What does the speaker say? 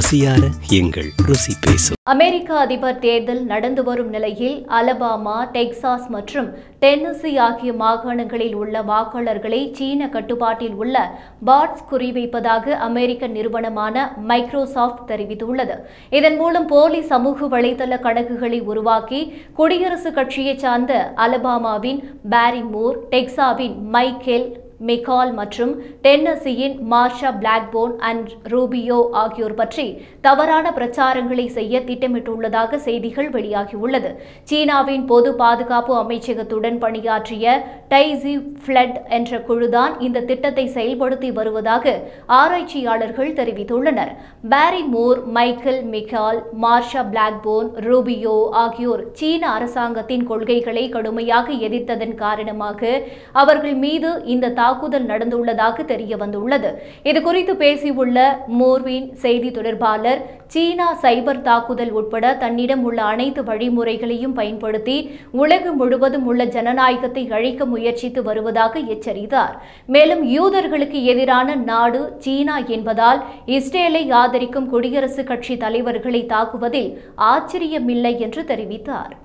பசியார எங்கள் ருசி பேசும் அமெரிக்க அதிபர் தேர்தல் நடந்து வரும் நிலையில் அலபாமா டெக்சாஸ் மற்றும் டென்னசி ஆகிய மாகாணங்களில் உள்ள வாக்காளர்களை சீன கட்டுப்பாட்டில் உள்ள பாட்ஸ் குறிவைப்பதாக அமெரிக்க நிறுவனமான மைக்ரோசாஃப்ட் தெரிவித்துள்ளது இதன் மூலம் போலி சமூக வலைதள கணக்குகளை உருவாக்கி குடியரசுக் கட்சியைச் சார்ந்த அலபாமாவின் பாரி மூர் டெக்சாவின் மைக்கேல் மிகால் மற்றும் டென்னசியின் மார்ஷா பிளாக்போன் அண்ட் ரூபியோ ஆகியோர் பற்றி தவறான பிரச்சாரங்களை செய்ய திட்டமிட்டுள்ளதாக செய்திகள் வெளியாகியுள்ளது சீனாவின் பொது பாதுகாப்பு அமைச்சகத்துடன் பணியாற்றிய டைசி ஃபிளட் என்ற குழுதான் இந்த திட்டத்தை செயல்படுத்தி வருவதாக ஆராய்ச்சியாளர்கள் தெரிவித்துள்ளனர் Barry Moore Michael McCaul Marsha Blackburn Rubio ஆகியோர் சீன அரசாங்கத்தின் கொள்கைகளை கடுமையாக எதிர்த்ததன் காரணமாக அவர்கள் மீது இந்த தாக்குதல் நடந்துள்ளதாக தெரிய வந்துள்ளது இதுகுறித்து பேசியுள்ள மூர்வின் செய்தி தொடர்பாளர் சீனா சைபர் தாக்குதல் உட்பட தன்னிடம் உள்ள அனைத்து வழிமுறைகளையும் பயன்படுத்தி உலகம் முழுவதும் உள்ள ஜனநாயகத்தை அழிக்க முயற்சித்து வருவதாக எச்சரித்தார் மேலும் யூதர்களுக்கு எதிரான நாடு சீனா என்பதால் இஸ்ரேலை ஆதரிக்கும் குடியரசுக் கட்சி தலைவர்களை தாக்குவதில் ஆச்சரியமில்லை என்று தெரிவித்தார்